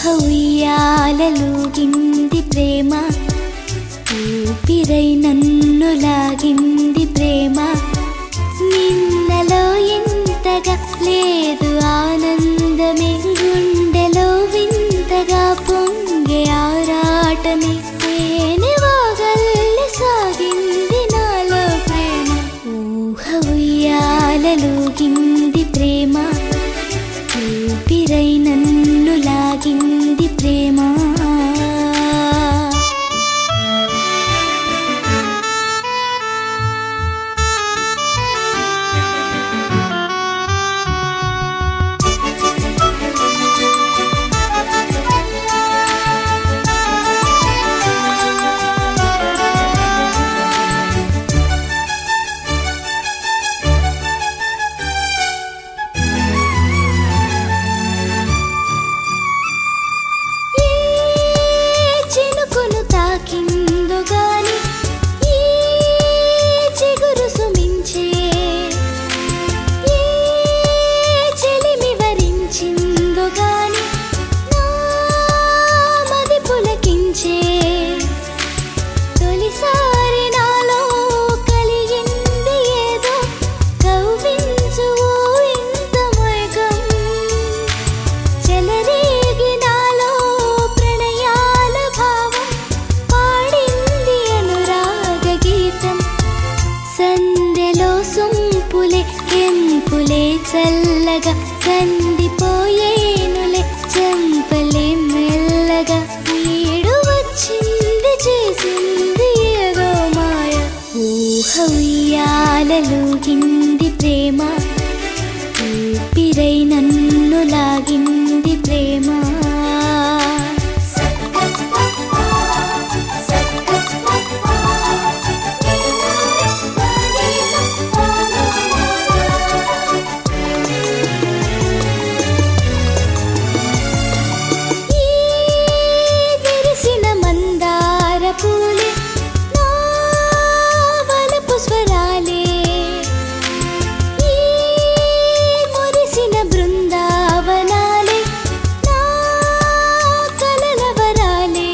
ఉయ్యాలలుగింది ప్రేమ ఊపిరై నన్ను లాగింది ప్రేమ నిన్నలో ఎంతగా లేదు ఆనందమే గుండెలో వింతగా పొంగే ఆరాటమే తేనె వాగల్లె సాగింది నాలో ప్రేమ ఊహ ఉయ్యాలలుగింది ప్రేమ ఊపిరై నన్ను లాగింది ప్రేమ ఏ చినుకును తాకిందో గాని ఈ చిగురు సుమించే ఏ చెలిమి వరించిందో గాని నా మది పులకించే తొలిసారి నాలో కలిగింది ఏదో కవ్వించు ఓ ఇంత మైకం చెలరేగి నాలో ప్రణయాల భావం పాడింది అనురాగ గీతం సందెలో సొంపులే కెంపులే చల్లగా కందిపోయేనులే చంపలే మెల్లగా ఈడు వచ్చింది చేసింది ఏదో మాయ ఊహ ఉయ్యాలలుగింది ప్రేమ ఊపిరై నన్ను లాగింది ప్రేమ ఈ విరిసిన మందార పూలే నా వలపు స్వరాలే ఈ మురిసిన బృందావనాలే నా కలల వరాలే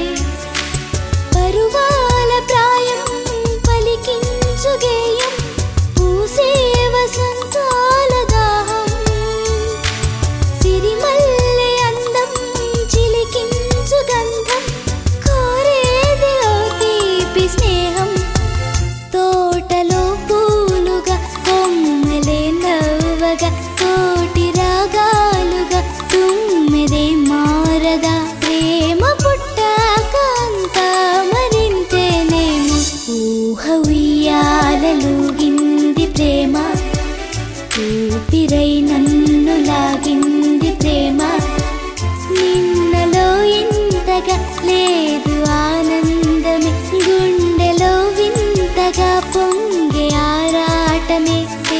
పరువాల ప్రాయం పలికించు గేయం పూసే వసంతాల దాహం సిరిమల్లె అందం చిలికించు గంధం కోరేది ఓ తీపి స్నేహం తోటలో పూలుగా కొమ్మలే నవ్వగా కోటి రాగాలుగా తుమ్మెదే మారగా ప్రేమ పుట్టాక అంతా మరింతేనేమో ఊహ ఉయ్యాలలుగింది ప్రేమ ఊపిరై నన్ను లాగింది ప్రేమ నిన్నలో ఇంతగా లేదు ఆనందమే గుండెలో వింతగా పొంగే ఆరాటమే